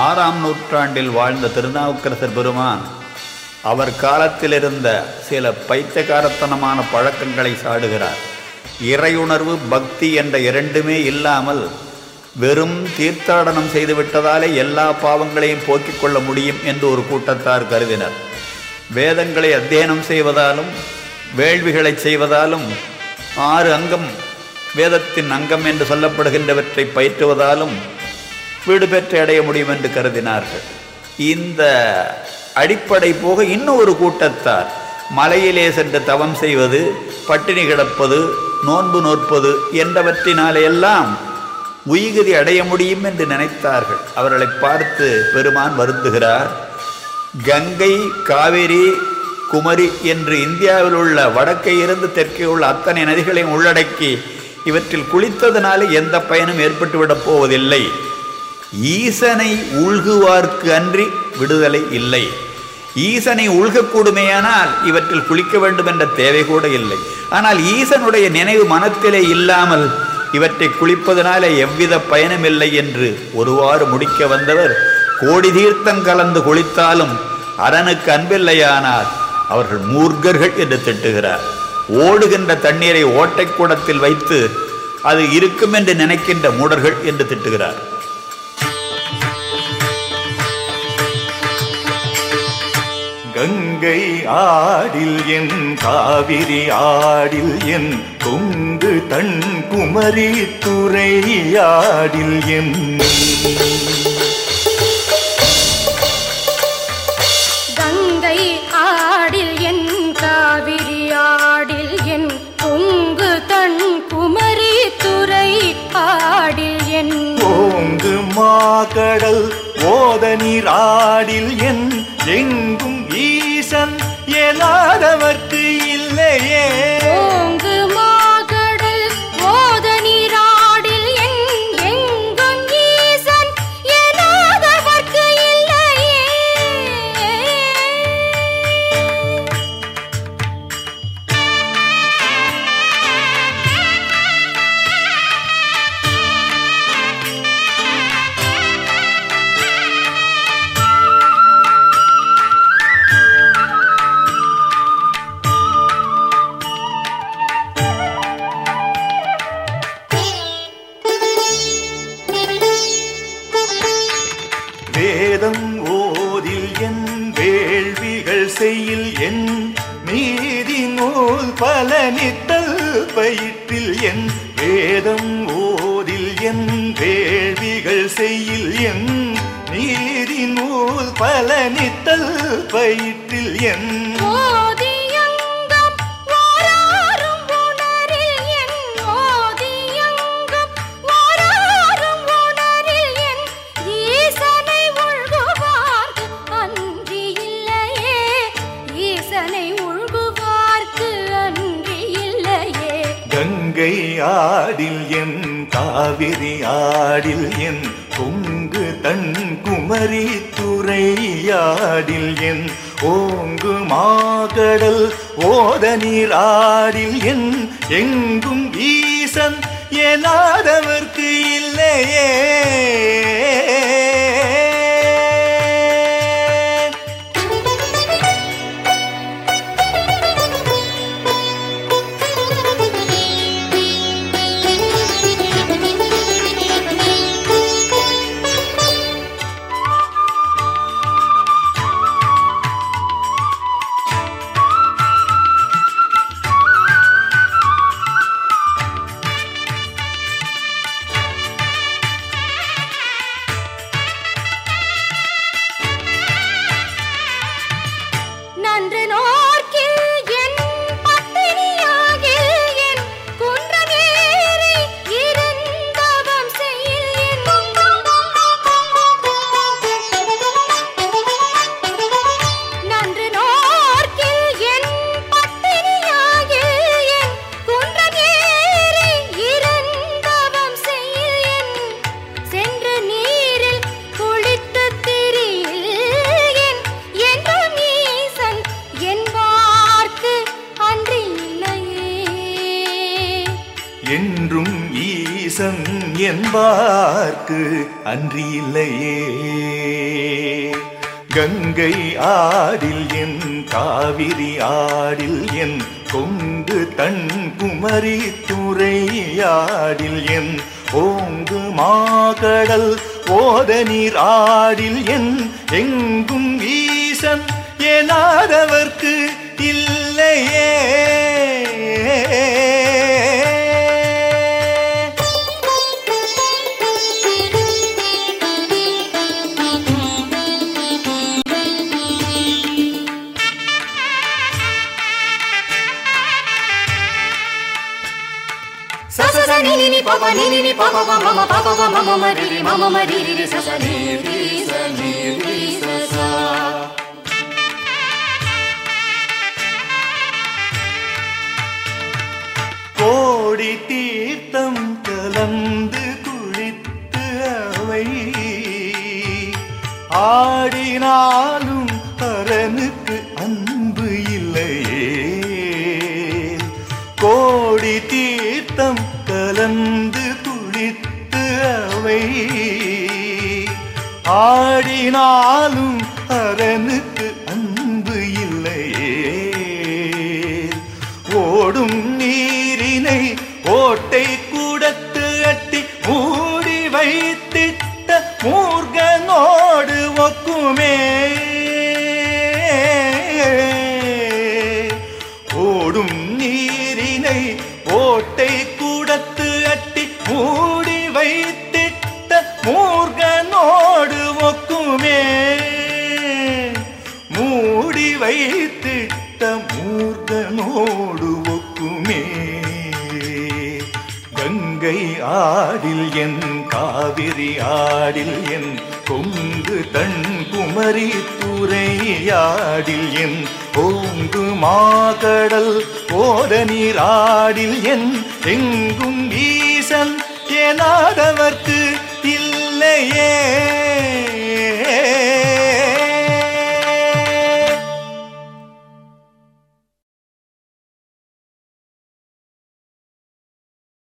ஆறாம் நூற்றாண்டில் வாழ்ந்த திருநாவுக்கரசர் பெருமான் அவர் காலத்தில் இருந்த சில பைத்தியகாரத்தனமான பழக்கங்களை சாடுகிறார் இறையுணர்வு பக்தி என்ற இரண்டுமே இல்லாமல் வெறும் தீர்த்தாடனம் செய்துவிட்டதாலே எல்லா பாவங்களையும் போக்கிக் கொள்ள முடியும் என்று ஒரு கூட்டத்தார் கருதினர் வேதங்களை அத்தியனம் செய்வதாலும் வேள்விகளை செய்வதாலும் ஆறு அங்கம் வேதத்தின் அங்கம் என்று சொல்லப்படுகின்றவற்றை பயிற்றுவதாலும் வீடு பெற்று அடைய முடியும் என்று கருதினார்கள் இந்த அடிப்படை போக இன்னும் ஒரு கூட்டத்தார் மலையிலே சென்று தவம் செய்வது பட்டினி கிடப்பது நோன்பு நோற்பது என்றவற்றினாலே எல்லாம் உயிகதி அடைய முடியும் என்று நினைத்தார்கள் அவர்களை பார்த்து பெருமான் வருந்துகிறார் கங்கை காவிரி குமரி என்று இந்தியாவில் உள்ள வடக்கே இருந்து தெற்கே உள்ள அத்தனை நதிகளையும் உள்ளடக்கி இவற்றில் குளித்ததனாலே எந்த பயனும் ஏற்பட்டுவிடப் போவதில்லை ஈசனை உள்குவார்க்கு அன்றி விடுதலை இல்லை ஈசனை உள்கக்கூடுமேயானால் இவற்றில் குளிக்க வேண்டும் என்ற தேவை கூட இல்லை ஆனால் ஈசனுடைய நினைவு மனத்திலே இல்லாமல் இவற்றை குளிப்பதனாலே எவ்வித பயனும் இல்லை என்று ஒருவாறு முடிக்க வந்தவர் கோடி தீர்த்தம் கலந்து குளித்தாலும் அரனுக்கு அன்பில்லையானால் அவர்கள் மூர்க்கர்கள் என்று திட்டுகிறார் ஓடுகின்ற தண்ணீரை ஓட்டைக் கூடத்தில் வைத்து அது இருக்கும் என்று நினைக்கின்ற மூடர்கள் என்று திட்டுகிறார் கங்கை ஆடில் என் காவிரி ஆடில் என் கொங்கு தன் குமரி துறை ஆடில் என் கங்கை ஆடில் என் காவிரி ஆடில் என் பொங்கு தன் குமரி துறை ஆடில் என் ஓங்கு மாகடல் ஓத நீராடில் என் எங்கும் ஈசன் எனாதவர்க்கு இல்லையே ஓங்கு மாகடல் ஓத நீராடில் என் எங்கும் ஈசன் எனாதவர்க்கு இல்லையே வேதம் ஓதில் என் வேள்விகள் செய்யில் என் நீதி நூல் பலனித்தல் பயிற்றில் என் வேதம் ஓதில் என் வேள்விகள் செய்யில் என் நீதி நூல் பலனித்தல் பயிற்றில் என் ஓதியங்கம் வாராரும் உணரில் என் ஓதியங்கம் வாராரும் உணரில் என் ஈசனை உள்குவார்க்கு அன்றி இல்லையே ஈசனை உள்குவார்க்கு அன்றி இல்லையே கங்கை ஆடில் என் காவிரி ஆடில் என் பொங்கு தன் குமரி துறை ஆடில் என் ஓங்கு மாகடல் ஓத நீர் ஆடில் என் எங்கும் ஈசன் எனாதவர்க்கு இல்லையே என்றும் ஈசன் என்பார்க்கு அன்றில்லையே கங்கை ஆடில் என் காவிரி ஆடில் என் கொங்கு தன் குமரி துறையாடில் என் ஓங்கு மாகடல் ஓத நீர் ஆடில் என் எங்கும் ஈசன் எனாதவர்க்கு இல்லையே sa sa sa ni ni ni pa pa ni ni ni pa pa pa ma ma pa pa pa ma ma ma ri ri ma ma ma ri ri ri sa sa ni ri sa ni ri sa sa கோடி தீர்த்தம் கலந்து குளித்து அவை ஆடினாலும் அரனுக்கு அன்பு இல்லையே கோடி தீர்த்தம் கலந்து குளித்து அவை ஆடினாலும் அரனுக்கு அன்பு இல்லையே ஓடும் நீரினை ஓட்டை கூடத்து அட்டி மூடி வைத்திட்ட மூர்கனோடு ஒக்குமே ஓடும் நீரினை ஓட்டை கூடத்து அட்டி மூடி வைத்திட்ட மூர்கனோடு ஒக்குமே மூடி வைத்திட்ட மூர்கனோடு ஒக்குமே கங்கை ஆடில் என் காவிரி ஆடில் என் கொங்கு தன் குமரி துறையாடில் என் ஓங்கு மாகடல் ஓத நீராடில் என் எங்கும் ஈசன் எனாதவர்க்கு